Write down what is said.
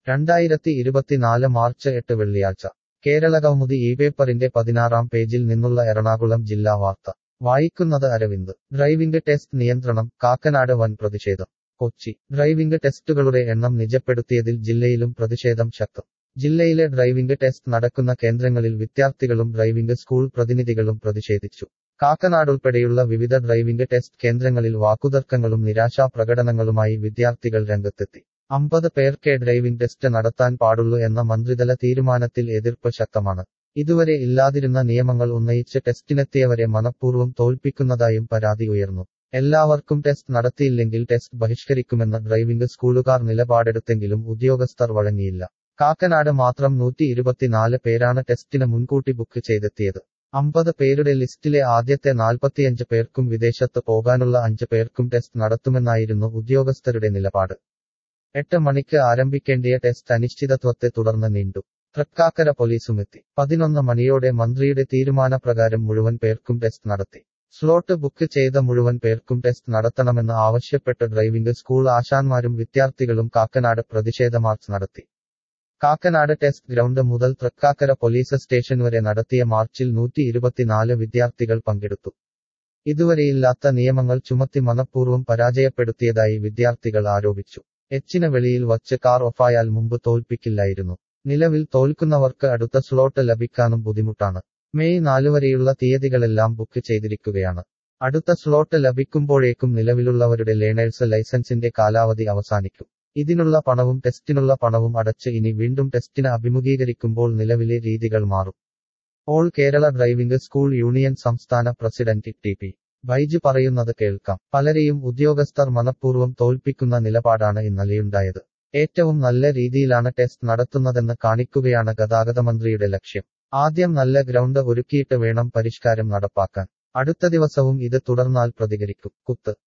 രണ്ടായിരത്തി ഇരുപത്തിനാല് മാർച്ച് എട്ട് വെള്ളിയാഴ്ച കേരളകൗമുദി ഈ പേപ്പറിന്റെ പതിനാറാം പേജിൽ നിന്നുള്ള എറണാകുളം ജില്ലാ വാർത്ത വായിക്കുന്നത് അരവിന്ദ് ഡ്രൈവിംഗ് ടെസ്റ്റ് നിയന്ത്രണം കാക്കനാട് വൻ പ്രതിഷേധം കൊച്ചി ഡ്രൈവിംഗ് ടെസ്റ്റുകളുടെ എണ്ണം നിജപ്പെടുത്തിയതിൽ ജില്ലയിലും പ്രതിഷേധം ശക്തം ജില്ലയിലെ ഡ്രൈവിംഗ് ടെസ്റ്റ് നടക്കുന്ന കേന്ദ്രങ്ങളിൽ വിദ്യാർത്ഥികളും ഡ്രൈവിംഗ് സ്കൂൾ പ്രതിനിധികളും പ്രതിഷേധിച്ചു കാക്കനാടുൾപ്പെടെയുള്ള വിവിധ ഡ്രൈവിംഗ് ടെസ്റ്റ് കേന്ദ്രങ്ങളിൽ വാക്കുതർക്കങ്ങളും നിരാശാ പ്രകടനങ്ങളുമായി വിദ്യാർത്ഥികൾ രംഗത്തെത്തി അമ്പത് പേർക്കേ ഡ്രൈവിംഗ് ടെസ്റ്റ് നടത്താൻ പാടുള്ളൂ എന്ന മന്ത്രിതല തീരുമാനത്തിൽ എതിർപ്പ് ശക്തമാണ് ഇതുവരെ ഇല്ലാതിരുന്ന നിയമങ്ങൾ ഉന്നയിച്ച് ടെസ്റ്റിനെത്തിയവരെ മനഃപൂർവ്വം തോൽപ്പിക്കുന്നതായും പരാതി ഉയർന്നു എല്ലാവർക്കും ടെസ്റ്റ് നടത്തിയില്ലെങ്കിൽ ടെസ്റ്റ് ബഹിഷ്കരിക്കുമെന്ന ഡ്രൈവിംഗ് സ്കൂളുകാർ നിലപാടെടുത്തെങ്കിലും ഉദ്യോഗസ്ഥർ വഴങ്ങിയില്ല കാക്കനാട് മാത്രം നൂറ്റി ഇരുപത്തിനാല് പേരാണ് ടെസ്റ്റിന് മുൻകൂട്ടി ബുക്ക് ചെയ്തെത്തിയത് അമ്പത് പേരുടെ ലിസ്റ്റിലെ ആദ്യത്തെ നാൽപ്പത്തിയഞ്ച് പേർക്കും വിദേശത്ത് പോകാനുള്ള അഞ്ച് പേർക്കും ടെസ്റ്റ് നടത്തുമെന്നായിരുന്നു ഉദ്യോഗസ്ഥരുടെ നിലപാട് എട്ട് മണിക്ക് ആരംഭിക്കേണ്ടിയ ടെസ്റ്റ് അനിശ്ചിതത്വത്തെ തുടർന്ന് നീണ്ടു തൃക്കാക്കര പോലീസുമെത്തി പതിനൊന്ന് മണിയോടെ മന്ത്രിയുടെ തീരുമാനപ്രകാരം മുഴുവൻ പേർക്കും ടെസ്റ്റ് നടത്തി സ്ലോട്ട് ബുക്ക് ചെയ്ത മുഴുവൻ പേർക്കും ടെസ്റ്റ് നടത്തണമെന്ന് ആവശ്യപ്പെട്ട് ഡ്രൈവിംഗ് സ്കൂൾ ആശാന്മാരും വിദ്യാർത്ഥികളും കാക്കനാട് പ്രതിഷേധ മാർച്ച് നടത്തി കാക്കനാട് ടെസ്റ്റ് ഗ്രൗണ്ട് മുതൽ തൃക്കാക്കര പോലീസ് സ്റ്റേഷൻ വരെ നടത്തിയ മാർച്ചിൽ നൂറ്റി ഇരുപത്തിനാല് വിദ്യാർത്ഥികൾ പങ്കെടുത്തു ഇതുവരെയില്ലാത്ത നിയമങ്ങൾ ചുമത്തി മനഃപൂർവ്വം പരാജയപ്പെടുത്തിയതായി വിദ്യാർത്ഥികൾ ആരോപിച്ചു എച്ചിന് വെളിയിൽ വച്ച് കാർ ഓഫായാൽ മുമ്പ് തോൽപ്പിക്കില്ലായിരുന്നു നിലവിൽ തോൽക്കുന്നവർക്ക് അടുത്ത സ്ലോട്ട് ലഭിക്കാനും ബുദ്ധിമുട്ടാണ് മെയ് നാല് വരെയുള്ള തീയതികളെല്ലാം ബുക്ക് ചെയ്തിരിക്കുകയാണ് അടുത്ത സ്ലോട്ട് ലഭിക്കുമ്പോഴേക്കും നിലവിലുള്ളവരുടെ ലേണേഴ്സ് ലൈസൻസിന്റെ കാലാവധി അവസാനിക്കും ഇതിനുള്ള പണവും ടെസ്റ്റിനുള്ള പണവും അടച്ച് ഇനി വീണ്ടും ടെസ്റ്റിന് അഭിമുഖീകരിക്കുമ്പോൾ നിലവിലെ രീതികൾ മാറും all Kerala driving school union സംസ്ഥാന പ്രസിഡന്റ് ടി പി ബൈജു പറയുന്നത് കേൾക്കാം പലരെയും ഉദ്യോഗസ്ഥർ മനഃപൂർവ്വം തോൽപ്പിക്കുന്ന നിലപാടാണ് ഇന്നലെയുണ്ടായത് ഏറ്റവും നല്ല രീതിയിലാണ് ടെസ്റ്റ് നടത്തുന്നതെന്ന് കാണിക്കുകയാണ് ഗതാഗത മന്ത്രിയുടെ ലക്ഷ്യം ആദ്യം നല്ല ഗ്രൗണ്ട് ഒരുക്കിയിട്ട് വേണം പരിഷ്കാരം നടപ്പാക്കാൻ അടുത്ത ദിവസവും ഇത് തുടർന്നാൽ പ്രതികരിക്കും കുത്ത്